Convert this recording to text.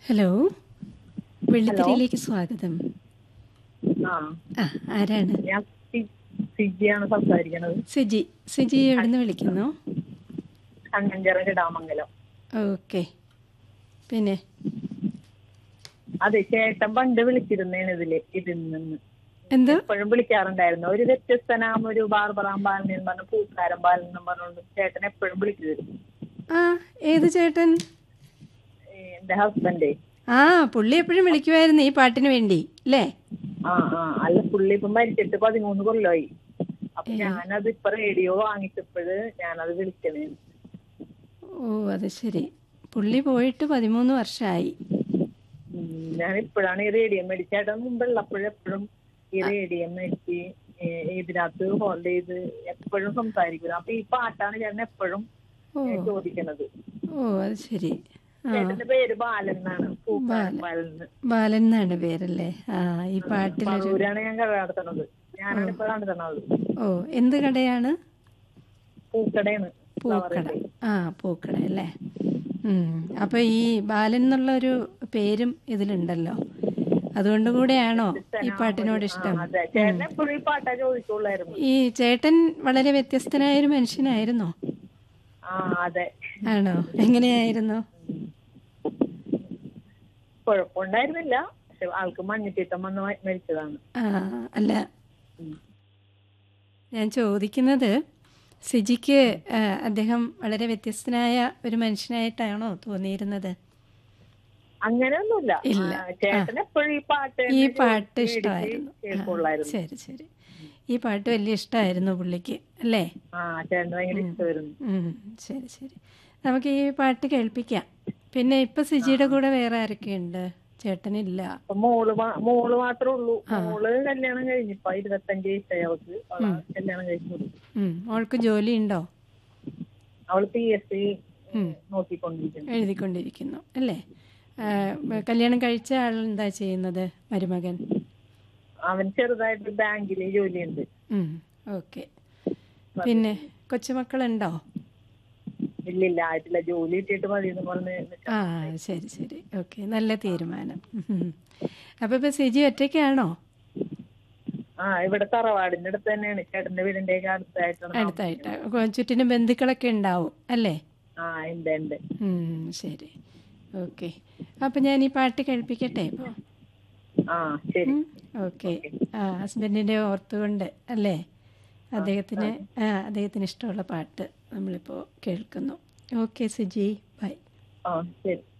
Hello വെള്ളിത്തിരിയിലേക്ക് സ്വാഗതം ആ ആ ആരാണ് ഞാൻ സി- സിജിയാണ് സംസാരിക്കണത് സിജി സിജി എവിടെ നിന്ന് വിളിക്കുന്നു കണ്ണഞ്ചിറ കിടാമംഗലം ഓക്കെ പിന്നെ അതെ ചേട്ടൻ പണ്ട് വിളിച്ചിരുന്നേണ് ഇതില് ഇതിൽ നിന്ന് എന്ത് എപ്പോഴും വിളിക്കാറുണ്ടായിരുന്നു ഒരു വ്യത്യസ്തനാം ഒരു ബാർബറാം ബാലൻ എന്ന് പറഞ്ഞ പൂക്കാരൻ ബാലൻ എന്ന് പറഞ്ഞുകൊണ്ട് ചേട്ടൻ എപ്പോഴും വിളിച്ചു തരും ആ ഏത് ചേട്ടൻ എന്റെ ഹസ്ബൻഡേ ആ പുള്ളി എപ്പോഴും വിളിക്കുമായിരുന്നു ഈ പാട്ടിന് വേണ്ടി അല്ലേ ആ ആ അല്ല പുള്ളി ഇപ്പൊ മരിച്ചിട്ട് പതിമൂന്ന് കൊല്ലമായി അപ്പൊ ഞാനത് ഇപ്പൊ റേഡിയോ വാങ്ങിച്ചപ്പോഴ് ഞാനത് വിളിക്കണേ ഓ അത് ശരി പുള്ളി പോയിട്ട് പതിമൂന്ന് വർഷമായി ഉം, ഞാൻ ഇപ്പോഴാണ് ഈ റേഡിയോ മേടിച്ചേട്ടൻ മുമ്പുള്ളപ്പോഴെപ്പോഴും ഈ റേഡിയോ മേടിച്ച് ഏ, ഇതിനകത്ത് ഹോൾഡ് ചെയ്ത് എപ്പോഴും സംസാരിക്കുന്നത് അപ്പൊ ഈ പാട്ടാണ് ചേട്ടൻ എപ്പോഴും ഓ ഏ, ചോദിക്കണത് ഓ അത് ശരി ആ ചേട്ടന്റെ പേര് ബാലൻ എന്നാണ് പൂക്കാരൻ ബാലൻ എന്ന്. ബാലൻ എന്നാണ് പേരല്ലേ ആ ഈ പാട്ടിലൊരു പറവൂരാണ് ഞാൻ കട നടത്തണത് ഞാനാണ് ഇപ്പൊ നടത്തണത് ഓ എന്ത് കടയാണ് പൂക്കടയാണ് പൂക്കട ആ പൂക്കട അല്ലേ ഉം. അപ്പൊ ഈ ബാലൻ എന്നുള്ള ഒരു പേരും ഇതിലുണ്ടല്ലോ അതുകൊണ്ട് കൂടെയാണോ ഈ പാട്ടിനോട് ഇഷ്ടം അതെ ചേട്ടൻ എപ്പോഴും ഈ പാട്ടാ ചോദിക്കുള്ളായിരുന്നു ഈ ചേട്ടൻ വളരെ വ്യത്യസ്തനായ ഒരു മനുഷ്യനായിരുന്നോ ആ അതെ ആണോ എങ്ങനെയായിരുന്നു കുഴപ്പമുണ്ടായിരുന്നില്ല പക്ഷെ ആൾക്ക് മഞ്ഞപ്പിത്തം വന്ന് മ- മരിച്ചതാണ് ആ അല്ല ഉം. ഞാൻ ചോദിക്കുന്നത് സിജിക്ക് ആ, അദ്ദേഹം വളരെ വ്യത്യസ്തനായ ഒരു മനുഷ്യനായിട്ടാണോ തോന്നിയിരുന്നത് അങ്ങനെയൊന്നുമില്ല ഇല്ല. ആ, ചേട്ടൻ എപ്പോഴും ഈ പാട്ട് ഈ തന്നെ പാട്ട് മേടിച്ച് ഇഷ്ടമായിരുന്നു ആ, കേൾക്കുള്ളായിരുന്നു ശരി ശരി ഈ പാട്ട് വലിയ ഇഷ്ടമായിരുന്നു പുള്ളിക്ക് അല്ലേ ആ ചേട്ടൻ ഭയങ്കര ഇഷ്ടമായിരുന്നു ഉം, ശരി ശരി നമുക്ക് ഈ പാട്ട് കേൾപ്പിക്കാം പിന്നെ ഇപ്പൊ സിജിയുടെ കൂടെ വേറെ ആരൊക്കെയുണ്ട് ചേട്ടനില്ല അപ്പൊ മോള് മാ- മോള് മാത്രമേ ഉള്ളൂ മോള് കല്യാണം കഴിഞ്ഞിപ്പോ ഇരുപത്തഞ്ച് വയസ്സായി അവൾക്ക് അവള് കല്യാണം കഴിച്ചു ഉം, മോൾക്ക് ജോലി ഉണ്ടോ അവള് പി എസ് സി നോക്കിക്കൊണ്ടിരിക്കുന്നു എഴുതിക്കൊണ്ടിരിക്കുന്നു അല്ലേ ആ, കല്യാണം കഴിച്ച ആൾ എന്താ ചെയ്യുന്നത് മരുമകൻ അവൻ ചെറുതായിട്ട് ബാങ്കില് ജോലിയുണ്ട് ഓക്കെ പിന്നെ കൊച്ചുമക്കളുണ്ടോ ഇല്ലില്ല ആയിട്ടില്ല ജോലി കിട്ടിയിട്ട് മതി എന്ന് പറഞ്ഞ് നിക്ക- ആ ശരി ശരി ഓക്കെ നല്ല തീരുമാനം ഉം. അപ്പൊ ഇപ്പൊ സിജി ഒറ്റയ്ക്കാണോ ആ ഇവിടെ തറവാടിന്റെ അടുത്ത് തന്നെയാണ് ചേട്ടന്റെ വീടിന്റെ ഒക്കെ അടുത്തായിട്ടാണ് അടുത്തായിട്ട് കൊ- ചുറ്റിനും ബന്ധുക്കളൊക്കെ ഉണ്ടാവും അല്ലേ ആ ഉണ്ട് ഉണ്ട് ഉം, ശരി ഓക്കെ അപ്പം ഞാൻ ഈ പാട്ട് കേൾപ്പിക്കട്ടെ ഇപ്പോൾ ആ ശരി ഓക്കെ ആ ഹസ്ബൻഡിൻ്റെ ഓർത്തുകൊണ്ട് അല്ലേ അദ്ദേഹത്തിന് ആ അദ്ദേഹത്തിന് ഇഷ്ടമുള്ള പാട്ട് നമ്മളിപ്പോൾ കേൾക്കുന്നു ഓക്കെ സുജി ബൈ ആ ശരി